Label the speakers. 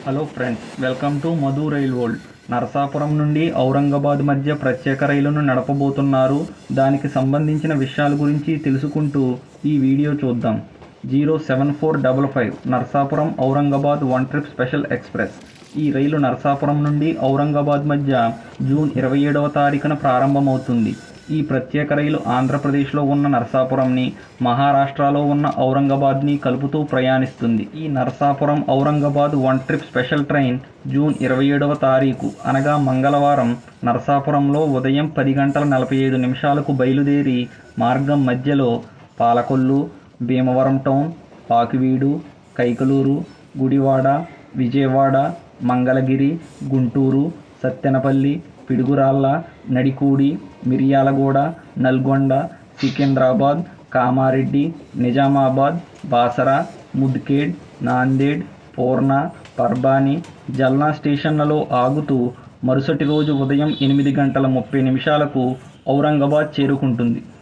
Speaker 1: hello friends welcome to Madhu rail world Narasapuram నుండి ఔరంగాబాద్ మధ్య ప్రత్యేక రైలును నడపబోతున్నారు దానికి సంబంధించిన విషయాల గురించి తెలుసుకుంటూ ఈ వీడియో చూద్దాం zero seven four double five Narasapuram Aurangabad one trip special express ఈ రైలు నరసాపురం నుండి ఔరంగాబాద్ మధ్య జూన్ ఇరవై ఏడవ తారీఖున ప్రారంభమవుతుంది ఈ ప్రత్యేక రైలు ఆంధ్రప్రదేశ్లో ఉన్న నరసాపురంని మహారాష్ట్రలో ఉన్న ఔరంగాబాద్ని కలుపుతూ ప్రయాణిస్తుంది ఈ Narasapuram Aurangabad one trip special train June ఇరవై ఏడవ తారీఖు అనగా మంగళవారం నరసాపురంలో ఉదయం పది గంటల నలభై ఐదు నిమిషాలకు బయలుదేరి మార్గం మధ్యలో పాలకొల్లు భీమవరం టౌన్ పాకివీడు కైకలూరు గుడివాడ విజయవాడ మంగళగిరి గుంటూరు సత్తెనపల్లి పిడుగురాళ్ళ నడికూడి మిర్యాలగూడ నల్గొండ సికింద్రాబాద్ కామారెడ్డి నిజామాబాద్ బాసరా ముద్కేడ్ నాందేడ్ పూర్ణ పర్బాని జల్నా స్టేషన్లలో ఆగుతూ మరుసటి రోజు ఉదయం ఎనిమిది గంటల ముప్పై నిమిషాలకు ఔరంగాబాద్ చేరుకుంటుంది